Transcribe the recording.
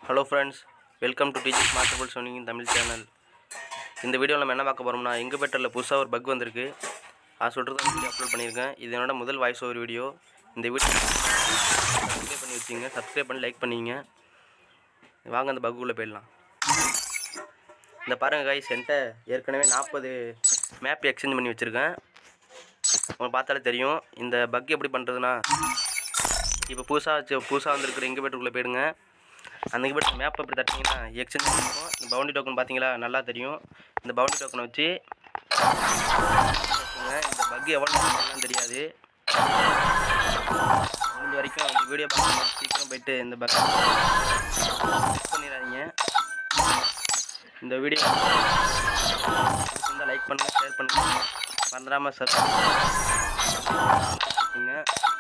Hello friends welcome to teachers masterful சொன்னிங் Tamil channel இந்த வீடியோவில் நம்ம என்ன பார்க்க போகிறோம்னா எங்கள் பெட்டரில் புதுசாக ஒரு பக் வந்திருக்கு அது சொல்கிறது வீடியோ அப்லோட் பண்ணியிருக்கேன் இது என்னோட முதல் வாய்ஸ் ஓவர் வீடியோ இந்த வீடியோ சப்ஸ்கிரைப் பண்ணி வச்சிங்க சப்ஸ்கிரைப் பண்ணி லைக் பண்ணிங்க வாங்க அந்த பக்குள்ளே போயிடலாம் இந்த பாருங்க கைஸ் என்கிட்ட ஏற்கனவே நாற்பது மேப் எக்ஸ்சேஞ்ச் பண்ணி வச்சுருக்கேன் உங்களுக்கு பார்த்தாலே தெரியும் இந்த பக் எப்படி பண்ணுறதுன்னா இப்போ புதுசாக வச்சு புதுசாக வந்திருக்கிற இன்குபேட்டருக்குள்ளே போயிடுங்க அந்த இன்குபேட்டர் மேப் இப்படி தட்டிங்கன்னா எக்ஸ்சேஞ்ச் இருக்கும் இந்த பவுண்டி டோக்கன் பார்த்தீங்களா நல்லா தெரியும் இந்த பவுண்டி டோக்கனை வச்சு வச்சுங்க. இந்த பக் எவ்வளோ நேரம் தெரியாது முடிஞ்ச வரைக்கும் இந்த வீடியோ பார்க்கணும் சீக்கிரம் போயிட்டு இந்த பக் பண்ணிடாதீங்க இந்த வீடியோ லைக் பண்ணுங்கள் ஷேர் பண்ணுங்கள் மறந்துடாமல் சப்ஸ்கிரைப் பண்ணுங்க